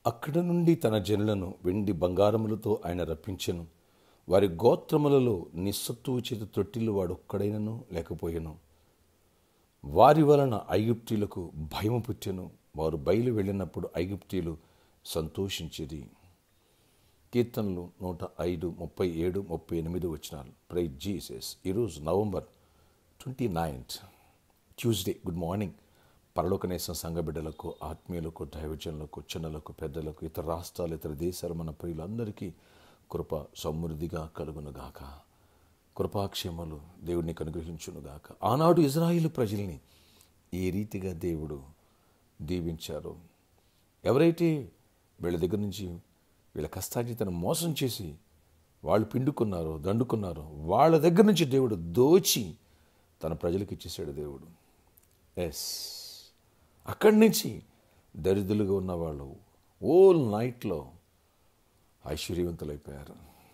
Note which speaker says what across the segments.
Speaker 1: అక్కడ నుండి తన జనులను వెండి బంగారములతో ఆయన రప్పించెను వారి గోత్రములలో నిస్సత్తువు చేత తొట్టిల్లు వాడొక్కడైనను లేకపోయెను వారి వలన ఐగుప్తీలకు భయము పుట్టెను వారు బయలు వెళ్ళినప్పుడు ఐగుప్తీలు సంతోషించేది కీర్తనలు నూట ఐదు ముప్పై ఏడు ముప్పై ఎనిమిది వచ్చినాలు ప్రై జీసస్ ఈరోజు November twenty ninth Tuesday good morning పరలోకనేసం సంఘ బిడ్డలకు ఆత్మీయులకు దైవజనులకు చిన్నలకు పెద్దలకు ఇతర రాష్ట్రాలు ఇతర దేశాలు మన ప్రియులందరికీ కృప సమృద్ధిగా కలుగునుగాక కృపాక్షేమలు దేవుడిని అనుగ్రహించునుగాక ఆనాడు ఇజ్రాయిల్ ప్రజల్ని ఏ రీతిగా దేవుడు దీవించారో ఎవరైతే వీళ్ళ దగ్గర నుంచి వీళ్ళ కష్టార్జితను మోసం చేసి వాళ్ళు పిండుకున్నారో దండుకున్నారో వాళ్ళ దగ్గర నుంచి దేవుడు దోచి తన ప్రజలకు ఇచ్చేసాడు దేవుడు ఎస్ అక్కడి నుంచి దరిద్రులుగా ఉన్నవాళ్ళు ఓల్ నైట్లో ఐశ్వర్యవంతులైపోయారు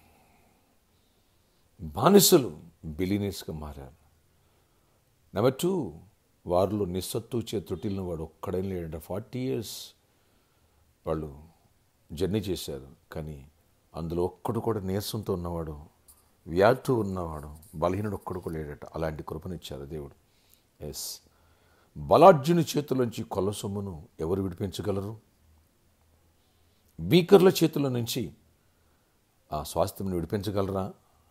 Speaker 1: బానిసలు బిలీనియర్స్గా మారారు నెంబర్ టూ వారిలో నిస్సత్తు చే తొట్టిల్ని వాడు ఒక్కడైనా లేడంటే ఫార్టీ ఇయర్స్ వాళ్ళు జర్నీ చేశారు కానీ అందులో ఒక్కడు కూడా నీరసంతో ఉన్నవాడు వ్యాధి ఉన్నవాడు బలహీనుడు ఒక్కడు కూడా లేడట అలాంటి కృపనిచ్చారు దేవుడు ఎస్ బలార్జుని చేతుల్లోంచి కొల్ల సొమ్మును ఎవరు విడిపించగలరు బీకర్ల చేతుల నుంచి ఆ స్వాస్థ్యంను విడిపించగలరా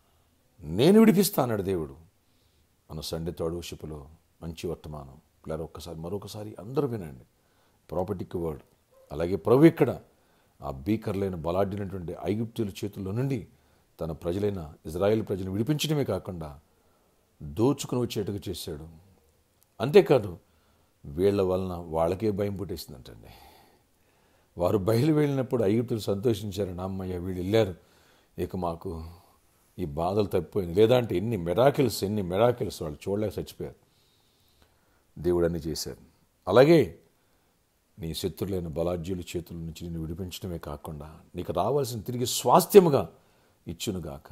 Speaker 1: నేను విడిపిస్తా అన్నాడు దేవుడు మన సండే తోడుషిపులో మంచి వర్తమానం లేదా ఒక్కసారి మరొకసారి అందరూ వినండి ప్రాపర్టీకి వర్డ్ అలాగే ప్రభు ఇక్కడ ఆ బీకర్లైన బలాడినటువంటి ఐగుప్తుల చేతుల్లో నుండి తన ప్రజలైన ఇజ్రాయెల్ ప్రజలను విడిపించడమే కాకుండా దోచుకుని వచ్చేట్టుగా చేశాడు అంతేకాదు వీళ్ళ వలన వాళ్ళకే భయం పుట్టేసిందంటండి వారు బయలు వెళ్ళినప్పుడు ఐగుప్తులు సంతోషించారు అమ్మయ్య వీళ్ళు వెళ్ళారు ఇక మాకు ఈ బాధలు తప్పిపోయింది లేదంటే ఎన్ని మెరాకిల్స్ ఎన్ని మెరాకిల్స్ వాళ్ళు చూడలేక చచ్చిపోయారు దేవుడు అన్ని చేశారు అలాగే నీ శత్రులైన బలాజ్యుల చేతుల నుంచి నిన్ను విడిపించడమే కాకుండా నీకు రావాల్సిన తిరిగి స్వాస్థ్యముగా ఇచ్చునుగాక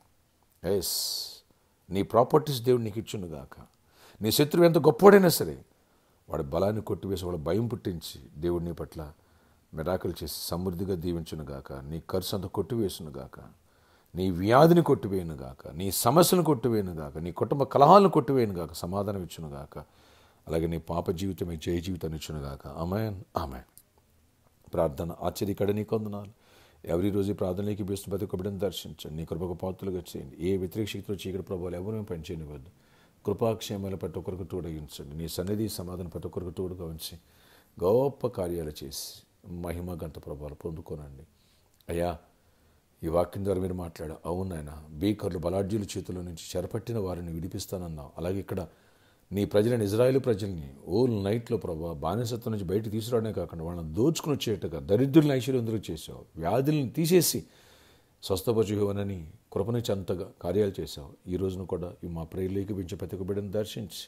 Speaker 1: ఎస్ నీ ప్రాపర్టీస్ దేవుడు నీకు ఇచ్చునుగాక నీ శత్రువు ఎంత గొప్పవాడైనా సరే వాడి బలాన్ని కొట్టివేసి వాడు భయం పుట్టించి దేవుడు నీ పట్ల మిరాకులు చేసి సమృద్ధిగా దీవించునుగాక నీ ఖర్చు అంతా కొట్టివేసునుగాక నీ వ్యాధిని కొట్టివేయనుగాక నీ సమస్యను కొట్టివేయనుగాక నీ కుటుంబ కలహాలను కొట్టివేయనుగాక సమాధానం ఇచ్చునుగాక అలాగే నీ పాప జీవితమే జయ జీవితాన్ని ఇచ్చునుగాక అమాయన్ ఆమెన్ ప్రార్థన ఆశ్చర్యకడ నీ కొందనాలు ఎవరి రోజు ఈ ప్రార్థనలోకి బేసిన ప్రతి ఒక్క బిడ్డను దర్శించండి నీ కృపకు పాత్రలుగా చేయండి ఏ వ్యతిరేక శక్తిలో చీకటి ప్రభావాలు ఎవరు మేము పనిచేయనివ్వద్దు కృపాక్షేమాల ప్రతి ఒక్కరికి తోడగించండి నీ సన్నిధి సమాధానం ప్రతి ఒక్కరికి తోడుగా ఉంచి గొప్ప కార్యాలు చేసి మహిమ గంట ప్రభావాలు పొందుకోనండి అయ్యా ఈ వాక్యం ద్వారా మీరు మాట్లాడు అవునాయన బీకర్లు బలాఢ్యుల చేతుల నుంచి చెరపట్టిన వారిని విడిపిస్తానన్నావు అలాగే ఇక్కడ నీ ప్రజలను ఇజ్రాయేల్ ప్రజల్ని ఓల్ నైట్లో ప్రభావ బానిసత్వం నుంచి బయట తీసుకురావడమే కాకుండా వాళ్ళని దోచుకుని వచ్చేట్టుగా దరిద్రులను ఐశ్వర్యంతులు చేసావు వ్యాధులను తీసేసి స్వస్థపరచుకోవనని కృపనిచ్చి అంతగా కార్యాలు చేశావు ఈ రోజున కూడా ఈ మా ప్రియులకి పెంచే ప్రతి ఒక్క బిడ్డను దర్శించి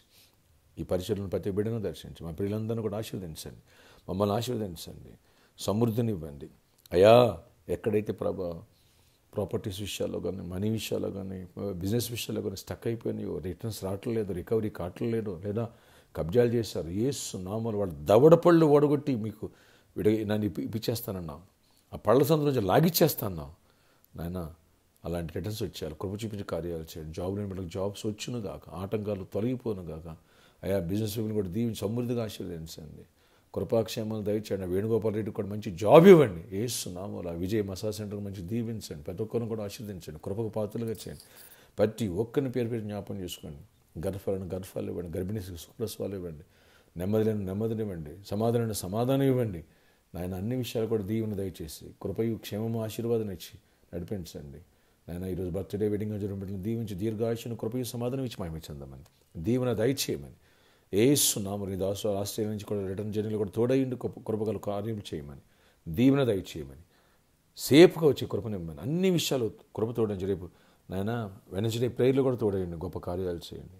Speaker 1: ఈ పరిచయలను ప్రతి బిడ్డను దర్శించి మా ప్రియులందరినీ కూడా ఆశీర్వదించండి మమ్మల్ని ఆశీర్వదించండి సమృద్ధిని ఇవ్వండి అయా ఎక్కడైతే ప్రభా ప్రాపర్టీస్ విషయాల్లో కానీ మనీ విషయాల్లో కానీ బిజినెస్ విషయాల్లో కానీ స్టక్ అయిపోయినాయో రిటర్న్స్ రావట్లేదు రికవరీ కావట్లేదు లేదా కబ్జాలు చేశారు ఏసు నామలు వాళ్ళు దవడ పళ్ళు ఓడగొట్టి మీకు విడ నన్ను ఇప్పి ఇప్పించేస్తానన్నావు ఆ పళ్ళ సందు నుంచి లాగిచ్చేస్తాన్నావు నాయన అలాంటి రిటర్న్స్ వచ్చారు కృప చూపించే కార్యాలు చేయండి జాబ్ లేని బిడ్డలకు జాబ్స్ వచ్చును గాక ఆటంకాలు తొలగిపోను గాక అయా బిజినెస్ పీపుల్ కూడా దీవించి సమృద్ధిగా ఆశీర్వదించండి కృపాక్షేమాలు దయచేయండి వేణుగోపాల్ రెడ్డి కూడా మంచి జాబ్ ఇవ్వండి వేస్తున్నాము అలా విజయ్ మసాజ్ సెంటర్ మంచి దీవించండి ప్రతి ఒక్కరిని కూడా ఆశీర్వదించండి కృపకు పాత్రలుగా చేయండి ప్రతి ఒక్కరిని పేరు పేరు జ్ఞాపకం చేసుకోండి గర్భాలను గర్భాలు ఇవ్వండి గర్భిణీ సుప్రసవాలు ఇవ్వండి నెమ్మది లేని నెమ్మదిని ఇవ్వండి సమాధానం సమాధానం ఇవ్వండి నాయన అన్ని విషయాలు కూడా దీవెన దయచేసి కృపయు క్షేమము ఆశీర్వాదం ఇచ్చి నడిపించండి నాయన ఈరోజు బర్త్డే వెడ్డింగ్ జరిగిన బిడ్డలు దీవించి దీర్ఘాయుషను కృపయు సమాధానం ఇచ్చి మహిమ చెందమని దీవెన దయచేయమని ఏసునాము నీ దాసు ఆస్ట్రేలియా నుంచి కూడా రిటర్న్ జర్నీలో కూడా తోడయిండి కృప కృపగల కార్యం చేయమని దీవెన దయచేయమని సేఫ్గా వచ్చి కృపనివ్వమని అన్ని విషయాలు కృప తోడని రేపు నాయన వెనస్డే ప్రేయర్లు కూడా తోడయండి గొప్ప కార్యాలు చేయండి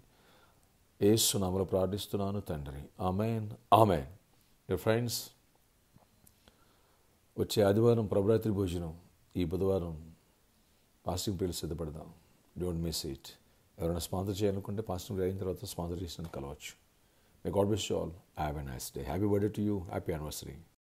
Speaker 1: ఏసునామలో ప్రార్థిస్తున్నాను తండ్రి ఆమెన్ ఆమెన్ డియర్ ఫ్రెండ్స్ వచ్చే ఆదివారం ప్రభరాత్రి భోజనం ఈ బుధవారం పాస్టింగ్ పేర్లు సిద్ధపడదాం డోంట్ మిస్ ఇట్ ఎవరైనా స్పాన్సర్ చేయాలనుకుంటే పాస్టింగ్ అయిన తర్వాత స్పాన్సర్ చేసిన కలవచ్చు may God wish all have a nice day happy birthday to you happy anniversary